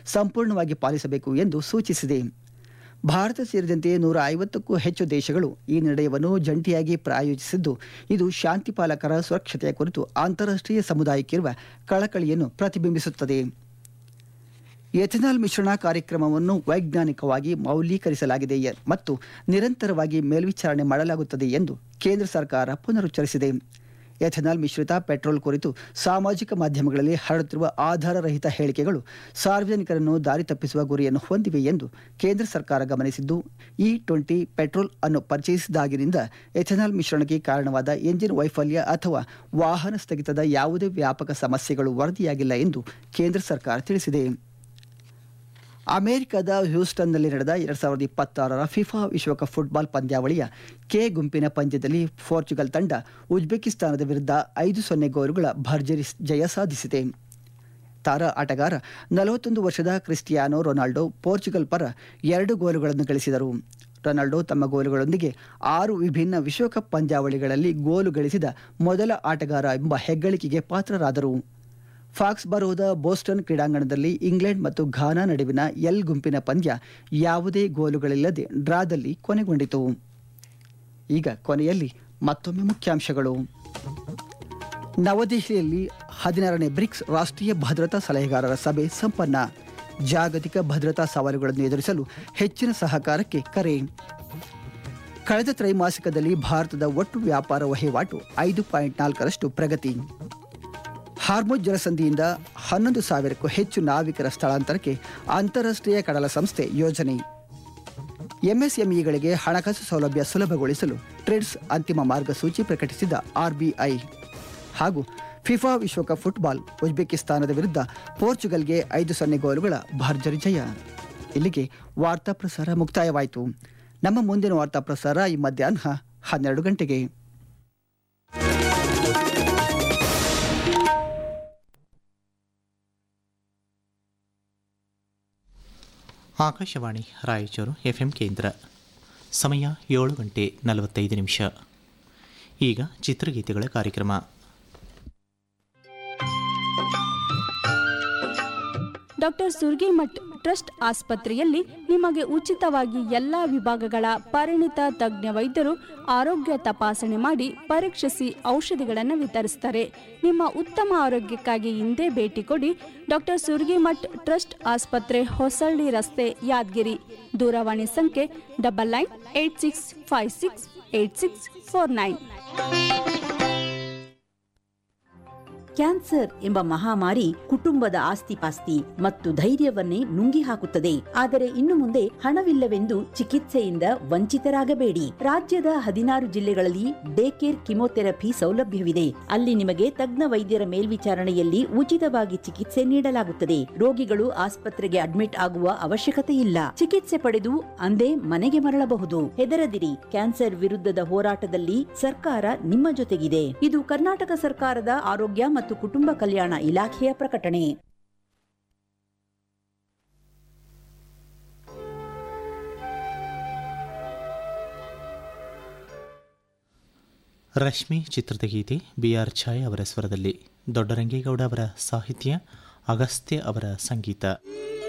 ಸಂಪೂರ್ಣವಾಗಿ ಪಾಲಿಸಬೇಕು ಎಂದು ಸೂಚಿಸಿದೆ ಭಾರತ ಸೇರಿದಂತೆ ನೂರ ಐವತ್ತಕ್ಕೂ ಹೆಚ್ಚು ದೇಶಗಳು ಈ ನಿರ್ಣಯವನ್ನು ಜಂಟಿಯಾಗಿ ಪ್ರಾಯೋಜಿಸಿದ್ದು ಇದು ಶಾಂತಿ ಪಾಲಕರ ಸುರಕ್ಷತೆಯ ಕುರಿತು ಅಂತಾರಾಷ್ಟ್ರೀಯ ಸಮುದಾಯಕ್ಕಿರುವ ಕಳಕಳಿಯನ್ನು ಪ್ರತಿಬಿಂಬಿಸುತ್ತದೆ ಎಥೆನಾಲ್ ಮಿಶ್ರಣ ಕಾರ್ಯಕ್ರಮವನ್ನು ವೈಜ್ಞಾನಿಕವಾಗಿ ಮೌಲ್ಯೀಕರಿಸಲಾಗಿದೆ ಎ- ಮತ್ತು ನಿರಂತರವಾಗಿ ಮೇಲ್ವಿಚಾರಣೆ ಮಾಡಲಾಗುತ್ತದೆ ಎಂದು ಕೇಂದ್ರ ಸರ್ಕಾರ ಪುನರುಚ್ಚರಿಸಿದೆ ಎಥೆನಾಲ್ ಮಿಶ್ರಿತ ಪೆಟ್ರೋಲ್ ಕುರಿತು ಸಾಮಾಜಿಕ ಮಾಧ್ಯಮಗಳಲ್ಲಿ ಹರಡುತ್ತಿರುವ ಆಧಾರರಹಿತ ಹೇಳಿಕೆಗಳು ಸಾರ್ವಜನಿಕರನ್ನು ದಾರಿ ತಪ್ಪಿಸುವ ಗುರಿಯನ್ನು ಹೊಂದಿವೆ ಎಂದು ಕೇಂದ್ರ ಸರ್ಕಾರ ಗಮನಿಸಿದ್ದು ಇ ಟ್ವೆಂಟಿ ಪೆಟ್ರೋಲ್ ಅನ್ನು ಪರಿಚಯಿಸಿದಾಗಿನಿಂದ ಎಥೆನಾಲ್ ಮಿಶ್ರಣಕ್ಕೆ ಕಾರಣವಾದ ಎಂಜಿನ್ ವೈಫಲ್ಯ ಅಥವಾ ವಾಹನ ಸ್ಥಗಿತದ ಯಾವುದೇ ವ್ಯಾಪಕ ಸಮಸ್ಯೆಗಳು ವರದಿಯಾಗಿಲ್ಲ ಎಂದು ಕೇಂದ್ರ ಸರ್ಕಾರ ತಿಳಿಸಿದೆ ಅಮೆರಿಕದ ಹ್ಯೂಸ್ಟನ್ನಲ್ಲಿ ನಡೆದ ಎರಡ್ ಸಾವಿರದ ಇಪ್ಪತ್ತಾರರ ಫಿಫಾ ವಿಶ್ವಕಪ್ ಫುಟ್ಬಾಲ್ ಪಂದ್ಯಾವಳಿಯ ಕೆ ಗುಂಪಿನ ಪಂದ್ಯದಲ್ಲಿ ಪೋರ್ಚುಗಲ್ ತಂಡ ಉಜ್ಬೇಕಿಸ್ತಾನದ ವಿರುದ್ಧ ಐದು ಸೊನ್ನೆ ಗೋಲುಗಳ ಭರ್ಜರಿ ಜಯ ಸಾಧಿಸಿದೆ ತಾರಾ ಆಟಗಾರ ನಲವತ್ತೊಂದು ವರ್ಷದ ಕ್ರಿಸ್ಟಿಯಾನೋ ರೊನಾಲ್ಡೋ ಪೋರ್ಚುಗಲ್ ಪರ ಎರಡು ಗೋಲುಗಳನ್ನು ಗಳಿಸಿದರು ರೊನಾಲ್ಡೋ ತಮ್ಮ ಗೋಲುಗಳೊಂದಿಗೆ ಆರು ವಿಭಿನ್ನ ವಿಶ್ವಕಪ್ ಪಂದ್ಯಾವಳಿಗಳಲ್ಲಿ ಗೋಲು ಗಳಿಸಿದ ಮೊದಲ ಆಟಗಾರ ಎಂಬ ಹೆಗ್ಗಳಿಕೆಗೆ ಪಾತ್ರರಾದರು ಫಾಕ್ಸ್ ಬರೋದ ಬೋಸ್ಟನ್ ಕ್ರೀಡಾಂಗಣದಲ್ಲಿ ಇಂಗ್ಲೆಂಡ್ ಮತ್ತು ಘಾನಾ ನಡುವಿನ ಎಲ್ ಗುಂಪಿನ ಪಂದ್ಯ ಯಾವುದೇ ಗೋಲುಗಳಿಲ್ಲದೆ ಡ್ರಾದಲ್ಲಿ ಕೊನೆಗೊಂಡಿತು ಈಗ ಕೊನೆಯಲ್ಲಿ ಮತ್ತೊಮ್ಮೆ ಮುಖ್ಯಾಂಶಗಳು ನವದೆಹಲಿಯಲ್ಲಿ ಹದಿನಾರನೇ ಬ್ರಿಕ್ಸ್ ರಾಷ್ಟ್ರೀಯ ಭದ್ರತಾ ಸಲಹೆಗಾರರ ಸಭೆ ಸಂಪನ್ನ ಜಾಗತಿಕ ಭದ್ರತಾ ಸವಾಲುಗಳನ್ನು ಎದುರಿಸಲು ಹೆಚ್ಚಿನ ಸಹಕಾರಕ್ಕೆ ಕರೆ ಕಳೆದ ತ್ರೈಮಾಸಿಕದಲ್ಲಿ ಭಾರತದ ಒಟ್ಟು ವ್ಯಾಪಾರ ವಹಿವಾಟು ಐದು ಪಾಯಿಂಟ್ ನಾಲ್ಕರಷ್ಟು ಪ್ರಗತಿ ಹಾರ್ಮೋಜ್ ಜಲಸಂಧಿಯಿಂದ ಹನ್ನೊಂದು ಸಾವಿರಕ್ಕೂ ಹೆಚ್ಚು ನಾವಿಕರ ಸ್ಥಳಾಂತರಕ್ಕೆ ಅಂತಾರಾಷ್ಟ್ರೀಯ ಕಡಲ ಸಂಸ್ಥೆ ಯೋಜನೆ ಎಂಎಸ್ಎಂಇಗಳಿಗೆ ಹಣಕಾಸು ಸೌಲಭ್ಯ ಸುಲಭಗೊಳಿಸಲು ಟ್ರೇಡ್ಸ್ ಅಂತಿಮ ಮಾರ್ಗಸೂಚಿ ಪ್ರಕಟಿಸಿದ ಆರ್ಬಿಐ ಹಾಗೂ ಫಿಫಾ ವಿಶ್ವಕಪ್ ಫುಟ್ಬಾಲ್ ಉಜ್ಬೇಕಿಸ್ತಾನದ ವಿರುದ್ಧ ಪೋರ್ಚುಗಲ್ಗೆ ಐದು ಸೊನ್ನೆ ಗೋಲುಗಳ ಭರ್ಜರಿ ಜಯ ಇಲ್ಲಿಗೆ ವಾರ್ತಾ ಪ್ರಸಾರ ಮುಕ್ತಾಯವಾಯಿತು ನಮ್ಮ ಮುಂದಿನ ವಾರ್ತಾ ಪ್ರಸಾರ ಈ ಮಧ್ಯಾಹ್ನ ಹನ್ನೆರಡು ಗಂಟೆಗೆ ಆಕಾಶವಾಣಿ ರಾಯಚೂರು ಎಫ್ ಎಂ ಕೇಂದ್ರ ಸಮಯ ಏಳು ಗಂಟೆ ನಲವತ್ತೈದು ನಿಮಿಷ ಈಗ ಚಿತ್ರಗೀತೆಗಳ ಕಾರ್ಯಕ್ರಮ ಡಾಕ್ಟರ್ ಸುರ್ಗಿಮಠ್ ಟ್ರಸ್ಟ್ ಆಸ್ಪತ್ರೆಯಲ್ಲಿ ನಿಮಗೆ ಉಚಿತವಾಗಿ ಎಲ್ಲ ವಿಭಾಗಗಳ ಪರಿಣಿತ ತಜ್ಞ ವೈದ್ಯರು ಆರೋಗ್ಯ ತಪಾಸಣೆ ಮಾಡಿ ಪರೀಕ್ಷಿಸಿ ಔಷಧಿಗಳನ್ನು ವಿತರಿಸ್ತಾರೆ ನಿಮ್ಮ ಉತ್ತಮ ಆರೋಗ್ಯಕ್ಕಾಗಿ ಹಿಂದೆ ಭೇಟಿ ಕೊಡಿ ಡಾಕ್ಟರ್ ಸುರ್ಗಿಮಠ್ ಟ್ರಸ್ಟ್ ಆಸ್ಪತ್ರೆ ಹೊಸಳ್ಳಿ ರಸ್ತೆ ಯಾದಗಿರಿ ದೂರವಾಣಿ ಸಂಖ್ಯೆ double nine eight six five six eight six four nine cancer ಎಂಬ ಮಹಾಮಾರಿ ಕುಟುಂಬದ ಆಸ್ತಿಪಾಸ್ತಿ ಮತ್ತು ಧೈರ್ಯವನ್ನೇ ನುಂಗಿ ಹಾಕುತ್ತದೆ ಆದರೆ ಇನ್ನು ಮುಂದೆ ಹಣವಿಲ್ಲವೆಂದು ಚಿಕಿತ್ಸೆಯಿಂದ ವಂಚಿತರಾಗಬೇಡಿ ರಾಜ್ಯದ ಹದಿನಾರು ಜಿಲ್ಲೆಗಳಲ್ಲಿ ಡೇ ಕೇರ್ ಕಿಮೋಥೆರಪಿ ಸೌಲಭ್ಯವಿದೆ ಅಲ್ಲಿ ನಿಮಗೆ ತಜ್ಞ ವೈದ್ಯರ ಮೇಲ್ವಿಚಾರಣೆಯಲ್ಲಿ ಉಚಿತವಾಗಿ ಚಿಕಿತ್ಸೆ ನೀಡಲಾಗುತ್ತದೆ ರೋಗಿಗಳು ಆಸ್ಪತ್ರೆಗೆ ಅಡ್ಮಿಟ್ ಆಗುವ ಅವಶ್ಯಕತೆ ಇಲ್ಲ ಚಿಕಿತ್ಸೆ ಪಡೆದು ಅಂದೇ ಮನೆಗೆ ಮರಳಬಹುದು ಹೆದರದಿರಿ ಕ್ಯಾನ್ಸರ್ ವಿರುದ್ಧದ ಹೋರಾಟದಲ್ಲಿ ಸರ್ಕಾರ ನಿಮ್ಮ ಜೊತೆಗಿದೆ ಇದು ಕರ್ನಾಟಕ ಸರ್ಕಾರದ ಆರೋಗ್ಯ ಮತ್ತು ಕುಟುಂಬ ಕಲ್ಯಾಣ ಇಲಾಖೆಯ ಪ್ರಕಟಣೆ ರಶ್ಮಿ ಚಿತ್ರದ ಗೀತೆ ಬಿ ಆರ್ ಛಾಯ್ ಅವರ ಸ್ವರದಲ್ಲಿ ದೊಡ್ಡರಂಗೇಗೌಡ ಅವರ ಸಾಹಿತ್ಯ ಅಗಸ್ತ್ಯ ಅವರ ಸಂಗೀತ